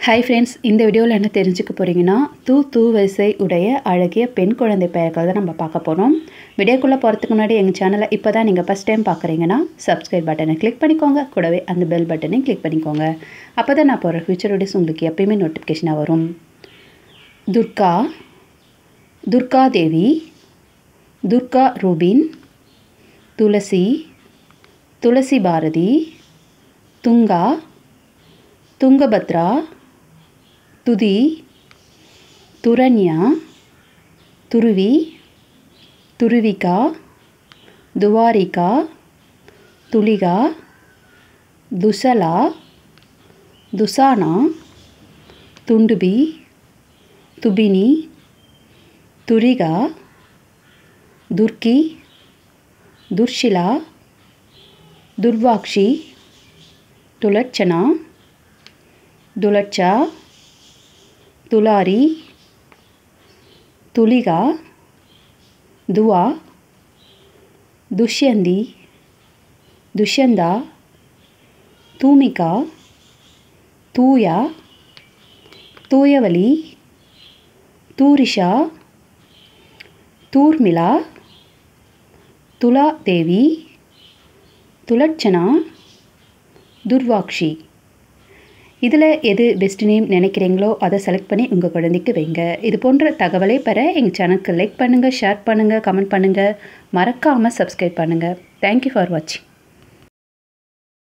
hi friends இந்த வீடியோவில் என்ன தெரிஞ்சுக்க போகிறீங்கன்னா தூ தூ வரிசை உடைய அழகிய பெண் குழந்தை பெயர்கள் தான் நம்ம பார்க்க போகிறோம் வீடியோக்குள்ளே போகிறதுக்கு முன்னாடி எங்கள் சேனலை இப்போ தான் நீங்கள் ஃபஸ்ட் டைம் பார்க்குறீங்கன்னா சப்ஸ்கிரைப் பட்டனை கிளிக் பண்ணிக்கோங்க கூடவே அந்த பெல் பட்டனையும் கிளிக் பண்ணிக்கோங்க அப்போ தான் நான் போகிற ஃபியூச்சர் வீடியோஸ் உங்களுக்கு எப்பயுமே நோட்டிஃபிகேஷனாக வரும் துர்கா துர்கா தேவி துர்கா ரூபின் துளசி துளசி பாரதி துங்கா துங்கபத்ரா துதி துரண்யா துருவி துருவிகா துவாரிகா துளிகா துசலா துசானா துண்டுபி துபினி துரிகா துர்க்கி துர்ஷிலா துர்வாக்ஷி துலட்சணா துலட்சா துலாரி துலிகா துவா துஷ்யந்தி துஷ்யந்தா தூமிகா தூயா தூயவலி தூரிஷா தூர்மிளா துலா தேவி துலட்சணா துர்வாக்ஷி இதில் எது பெஸ்ட் நேம் நினைக்கிறீங்களோ அதை செலக்ட் பண்ணி உங்கள் குழந்தைக்கு வைங்க இது போன்ற தகவலை பெற எங்கள் சேனலுக்கு லைக் பண்ணுங்கள் ஷேர் பண்ணுங்கள் கமெண்ட் பண்ணுங்கள் மறக்காமல் சப்ஸ்கிரைப் பண்ணுங்கள் தேங்க்யூ ஃபார் வாட்சிங்